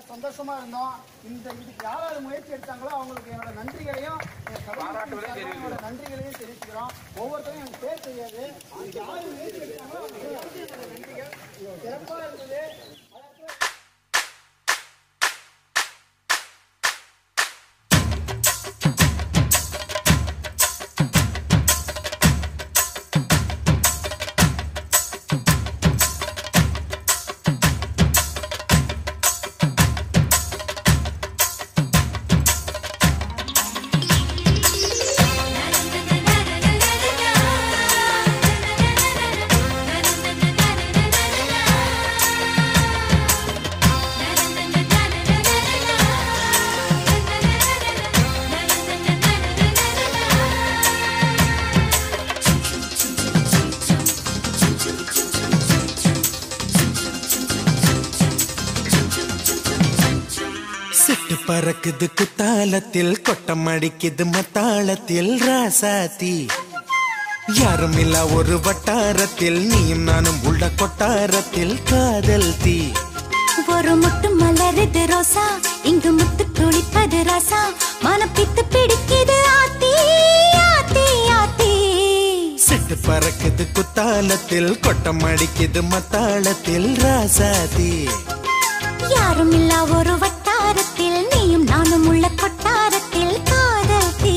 சந்தோஷமா இருந்தோம் இந்த இதுக்கு யார் யார் முயற்சி எடுத்தாங்களோ அவங்களுக்கு என்னோட நன்றிகளையும் எங்க சபை என்னோட நன்றிகளையும் தெரிவிச்சுக்கிறோம் ஒவ்வொருத்தரும் எனக்கு பேர் தெரியாது அதுக்கு யார் முயற்சி எடுத்தாங்களோ அவங்களுக்கு என்னோட நன்றிகள் சிறப்பா இருந்தது சிட்டு பறக்குது குத்தாலத்தில் கொட்டம் அடிக்குது மத்தாளத்தில் ராசாத்தி யாரும் இல்ல ஒரு வட்டாரத்தில் நீயும் நானும் உள்ள கொட்டாரத்தில் காதல் தீ ஒரு முட்டு மலருது ரோசா இங்கு முத்து குளிப்பது ராசா மனம் பித்து பிடிக்குது ஆத்தி ஆத்தி ஆத்தி சிட்டு பறக்குது குத்தாலத்தில் கொட்டம் அடிக்குது மத்தாளத்தில் ராசாத்தி யாரும் இல்லா ஒரு வட்டாரத்தில் நீயும் நானும் உள்ள கொட்டாரத்தில் காதல் தீ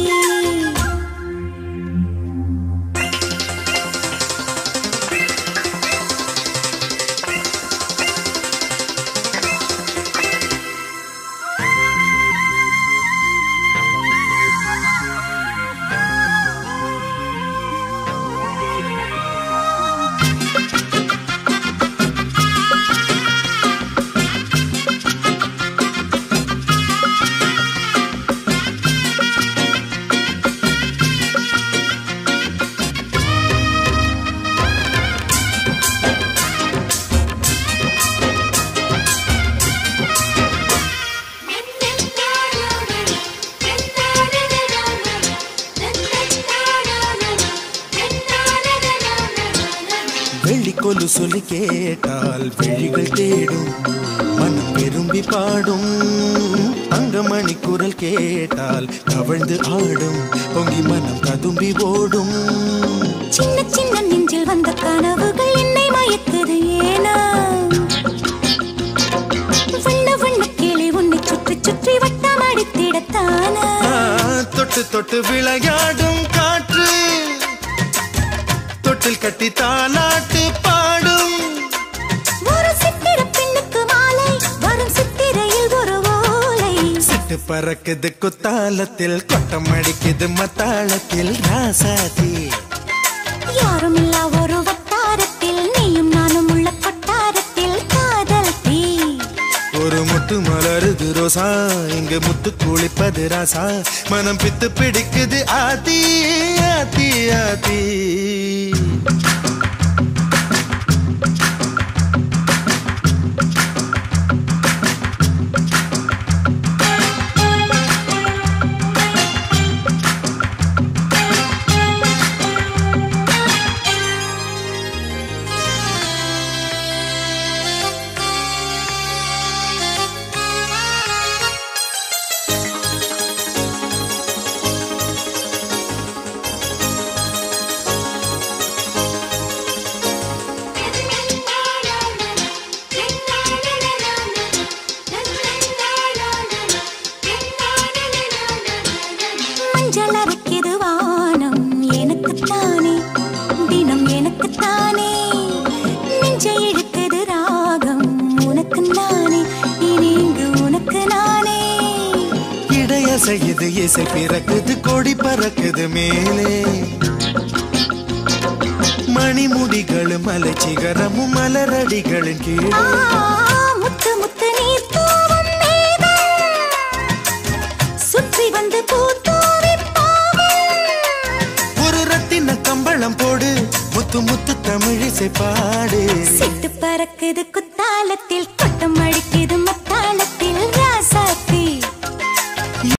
வெள்ளி கொலு சொல்லி கேட்டால் விழிகள் தேடும் மனம் விரும்பி பாடும் தங்கமணி குரல் கேட்டால் கவிழ்ந்து ஆடும் பொங்கி மனம் கதும்பி ஓடும் சின்ன சின்ன நெஞ்சில் வந்த கனவுகள் என்னை மயக்குது ஏனா வண்ண வண்ண கிளி உன்னை சுற்றி சுற்றி வட்டம் அடித்திடத்தானா ஆ, தொட்டு தொட்டு விளையாடும் காற்று தொட்டில் கட்டி தாலாட்டு பாடும் ஒரு சித்திர பெண்ணுக்கு மாலை வரும் சித்திரையில் ஒரு ஓலை சிட்டு பறக்குது குத்தாலத்தில் கொட்டம் அடிக்குது மத்தாளத்தில் ராசாதி யாரும் இல்லா ஒரு வட்டாரத்தில் நீயும் நானும் உள்ள கொட்டாரத்தில் காதல் தீ ஒரு முட்டு மலருது ரோசா இங்க முத்து குளிப்பது ராசா மனம் பித்து பிடிக்குது ஆதி ஆதி ஆதி மஞ்சள் அரைக்குது வானம் எனக்குத்தானே தினம் எனக்குத்தானே நெஞ்சை இழுக்குது ராகம் உனக்கு நானே இனி இங்கு உனக்கு நானே இடைய செய்யுது இசை பிறக்குது கொடி பறக்குது மேலே மணிமுடிகளும் மலை சிகரமும் மலரடிகளின் ஆ, கீழே முத்து முத்து நீர் தூவும் மேகம் சுற்றி வந்து பூத்தூவி போகும் ஒரு ரத்தின கம்பளம் போடு முத்து முத்து தமிழிசை பாடு சிட்டு பறக்குது குத்தாலத்தில்